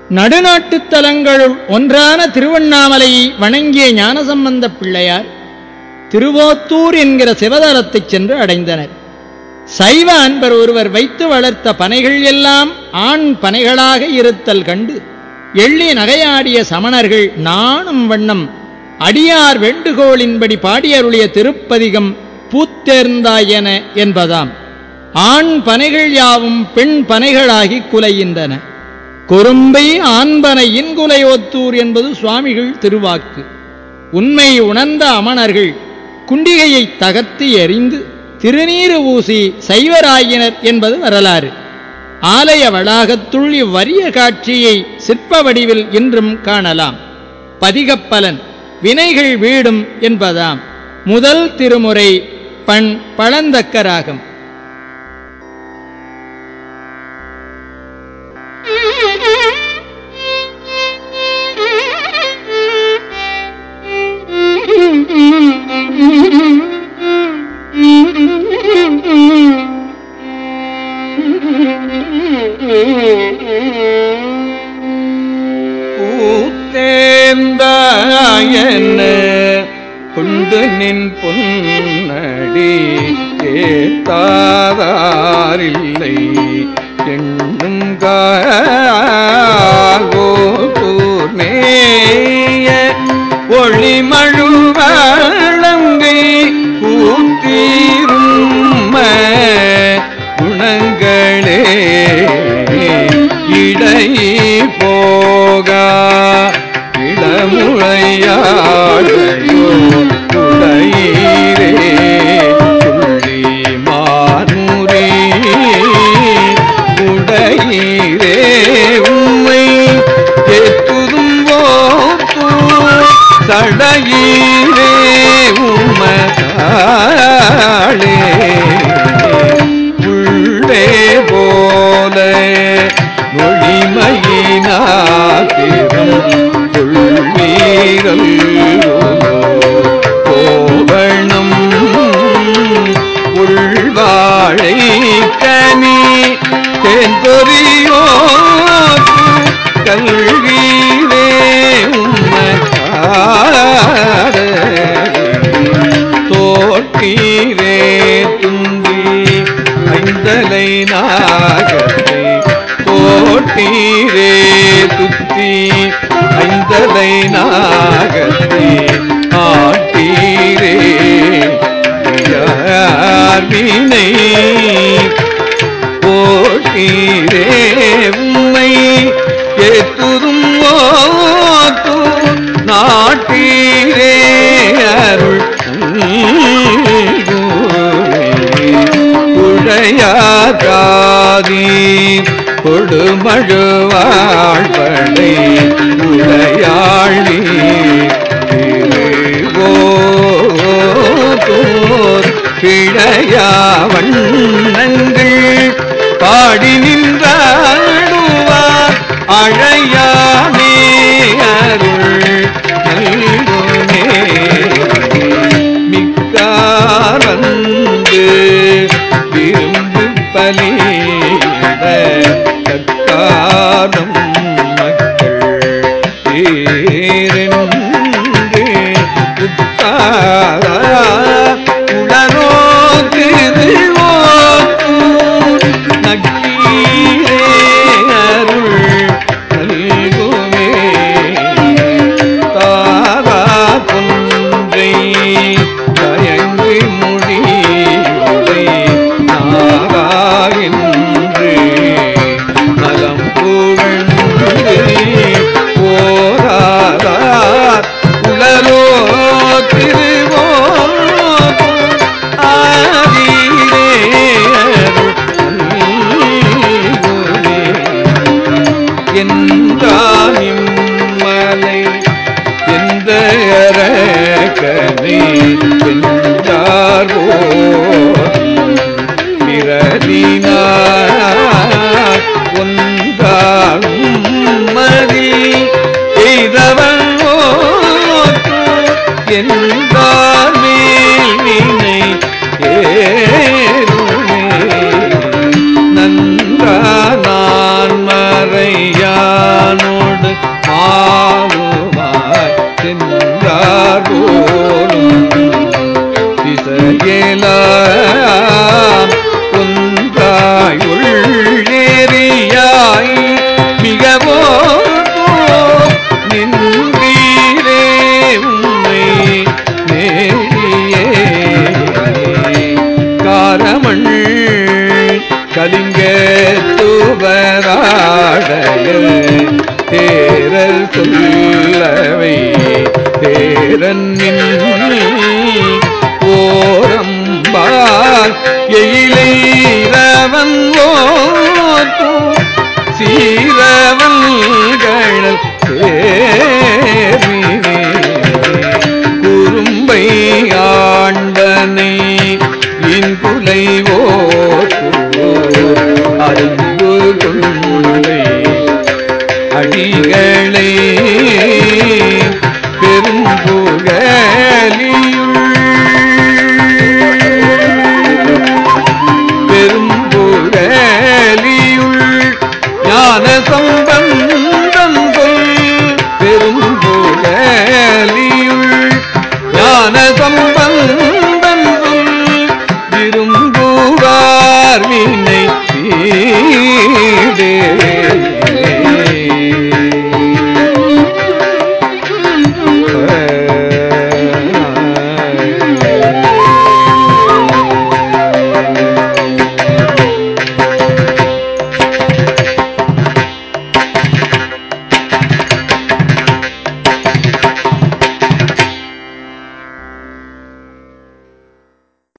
நடுநாட்டுத் தலங்களுள் ஒன்றான திருவண்ணாமலையை வணங்கிய ஞானசம்பந்தப் பிள்ளையார் திருவோத்தூர் என்கிற சிவதலத்தைச் சென்று அடைந்தனர் சைவ அன்பர் ஒருவர் வைத்து வளர்த்த பனைகள் எல்லாம் ஆண் பனைகளாக இருத்தல் கண்டு எள்ளி நகையாடிய சமணர்கள் நாணும் வண்ணம் அடியார் வேண்டுகோளின்படி பாடியருளிய திருப்பதிகம் பூத்தேர்ந்தாயன என்பதாம் ஆண் பனைகள் யாவும் பெண் பனைகளாகி குலைகின்றன கொரும்பை ஆண்பனை இன்குலையோத்தூர் என்பது சுவாமிகள் திருவாக்கு உண்மை உணர்ந்த அமணர்கள் குண்டிகையை தகர்த்து எறிந்து திருநீறு ஊசி சைவராயினர் என்பது வரலாறு ஆலய வளாகத்துள் இவ்வரிய காட்சியை சிற்ப வடிவில் இன்றும் காணலாம் பதிகப்பலன் வினைகள் வீடும் என்பதாம் முதல் திருமுறை பண் பழந்தக்கராகம் பூத்தேந்தாயன கொண்டு நின் பொன்னடி ஏத்தாதாரில்லை எண்ணுங்கூர்மேய ஒளிமழுவழங்கை கூத்தீரும் குணங்களே இடை போகா இளமுழையாழையோ உடையீரே துள்ளி மாறுரே உடையீரே உம்மை எத்துதும் ஓத்து சடையீரே உமதாளே உள்ளே போல மொழிமையினாத்திரம் கொள்வீரல் கோவணம் உள்வாழை கனி தென்பொறியோ கல்வீரே உம்ம தோட்டீரே துந்தி ஐந்தலை நாகத்தை தோட்டீரே துத்தி ஐந்தலை நாகத்தை ஆட்டீரே வினை போட்டீரே உம்மை ஏத்துதும் ஓத்து நாட்டீரே அருள் உழையாதாதி கொடுமழுவாழ்வடை உடையாழி திருவோர் கிழையா வண்ணங்கள் பாடி நின்றாடுவார் அழையாமே அருள் நல்குமே மிக்கார் வந்து விரும்பு பலியிட தக்காரம் மக்கள் தேரென்று உத்தாரா உடனோ திருவோத்தூர் நக்கீரே அருள் நல்குமே தாரா கொன்றை தயங்கி முடியுதை நாராயின்று நலம் புகழ்ந்து போராதார் உளலோ திருவோ ஆதீரே என்றானிம்மலை எந்த அரக்கனை வென்றாரோ பிறதினார் ஒன்றாகும் மதி எய்தவன் ஓத்து என்றார் மேல் வினை ஏறுமே நன்றா நான் மறையான் மானோடு மாவுவாய் சென்றார் போலும் திசையெல்லாம் ஒன்றாய் உள்ளேறியாய் மிகவோ நின்றீரே உண்மை நேரியே காரமண் கலிங்க தூவராடைய தேரல் சொல்லவை தேரன் ஓரம்பால் எயிலீரவன் ஓ சீ